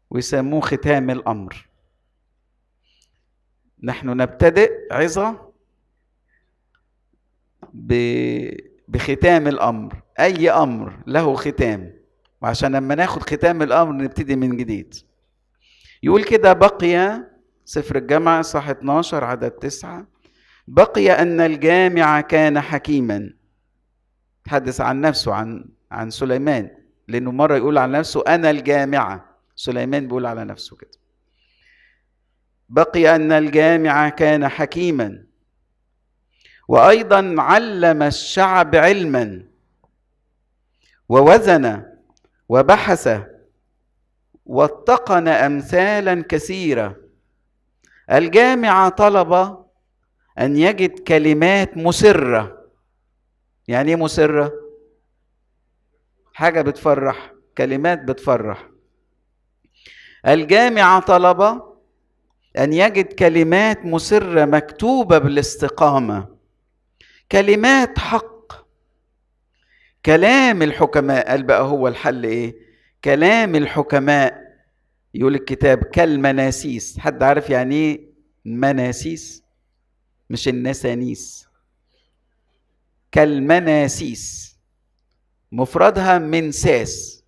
ويسموه ختام الأمر نحن نبتدئ عظة بختام الأمر أي أمر له ختام وعشان لما ناخد ختام الأمر نبتدي من جديد يقول كده بقي سفر الجامعة صح 12 عدد تسعة بقي أن الجامع كان حكيما تحدث عن نفسه عن عن سليمان لأنه مرة يقول عن نفسه أنا الجامعة سليمان بيقول على نفسه كده بقي أن الجامع كان حكيما وأيضا علم الشعب علما ووزن وبحث واتقن أمثالا كثيرة الجامع طلب أن يجد كلمات مسرة يعني ايه مسرة؟ حاجة بتفرح كلمات بتفرح الجامع طلب أن يجد كلمات مسرة مكتوبة بالاستقامة كلمات حق كلام الحكماء قال بقى هو الحل ايه كلام الحكماء يقول الكتاب كالمناسيس حد عارف يعني ايه مناسيس مش النسانيس كالمناسيس مفردها منساس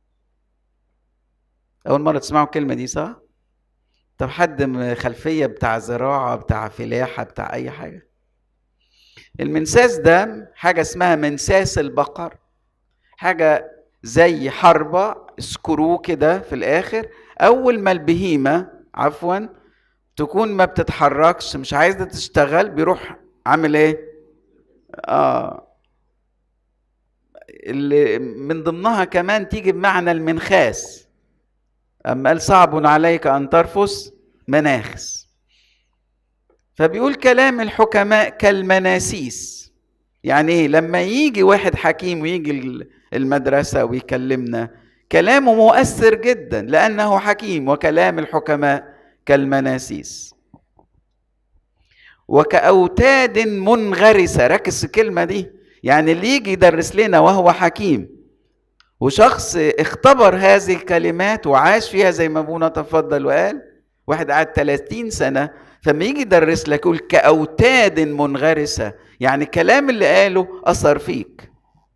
اول مره تسمعوا الكلمه دي صح طب حد خلفيه بتاع زراعه بتاع فلاحه بتاع اي حاجه المنساس ده حاجه اسمها منساس البقر حاجه زي حربه سكرو كده في الاخر اول ما البهيمه عفوا تكون ما بتتحركش مش عايزه تشتغل بيروح عامل ايه اه اللي من ضمنها كمان تيجي بمعنى المنخاس اما قال صعب عليك ان ترفس مناخس فبيقول كلام الحكماء كالمناسيس يعني ايه لما يجي واحد حكيم ويجي المدرسة ويكلمنا كلامه مؤثر جدا لأنه حكيم وكلام الحكماء كالمناسيس وكأوتاد منغرسة ركز الكلمة دي يعني اللي يجي يدرس لنا وهو حكيم وشخص اختبر هذه الكلمات وعاش فيها زي ما ابونا تفضل وقال واحد قعد 30 سنة فما يجي يدرس لك يقول كأوتاد منغرسة يعني الكلام اللي قاله أثر فيك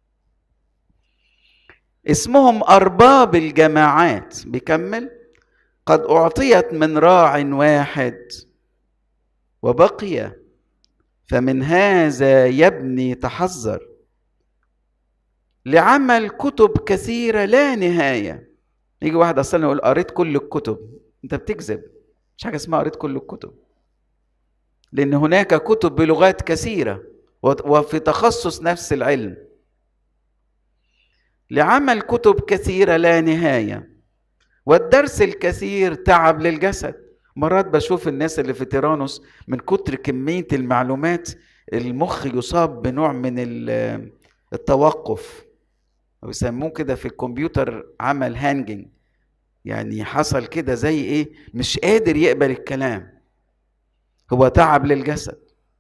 اسمهم أرباب الجماعات بيكمل قد أعطيت من راع واحد وبقي فمن هذا يبني تحذر لعمل كتب كثيرة لا نهاية يجي واحد أصلا يقول قريت كل الكتب أنت بتكذب مش حاجة اسمها قريت كل الكتب لأن هناك كتب بلغات كثيرة وفي تخصص نفس العلم لعمل كتب كثيرة لا نهاية والدرس الكثير تعب للجسد مرات بشوف الناس اللي في تيرانوس من كتر كمية المعلومات المخ يصاب بنوع من التوقف بيسموه كده في الكمبيوتر عمل هانجنج يعني حصل كده زي ايه مش قادر يقبل الكلام هو تعب للجسد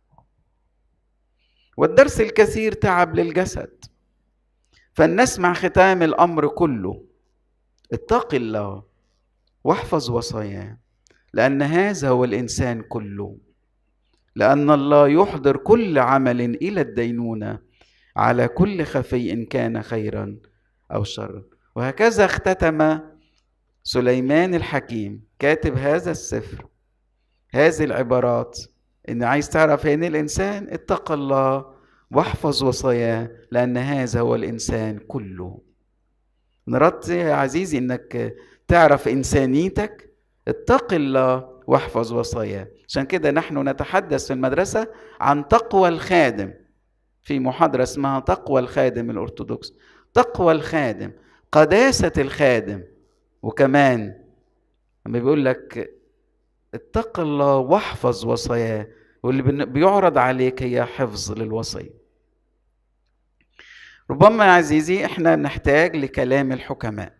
والدرس الكثير تعب للجسد فلنسمع ختام الامر كله اتق الله واحفظ وصاياه لان هذا هو الانسان كله لان الله يحضر كل عمل الى الدينونه على كل خفي ان كان خيرا او شرا وهكذا اختتم سليمان الحكيم كاتب هذا السفر هذه العبارات ان عايز تعرف يعني الانسان اتق الله واحفظ وصاياه لان هذا هو الانسان كله نردت يا عزيزي انك تعرف انسانيتك اتق الله واحفظ وصاياه عشان كده نحن نتحدث في المدرسه عن تقوى الخادم في محاضره اسمها تقوى الخادم الارثوذكس تقوى الخادم قداسه الخادم وكمان لما بيقول لك اتق الله واحفظ وصاياه واللي بيعرض عليك هي حفظ للوصيه ربما يا عزيزي احنا نحتاج لكلام الحكماء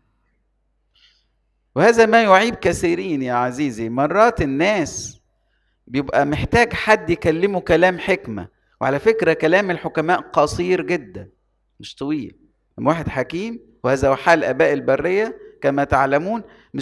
وهذا ما يعيب كثيرين يا عزيزي مرات الناس بيبقى محتاج حد يكلمه كلام حكمة وعلى فكرة كلام الحكماء قصير جدا مش طويل واحد حكيم وهذا هو حال آباء البرية كما تعلمون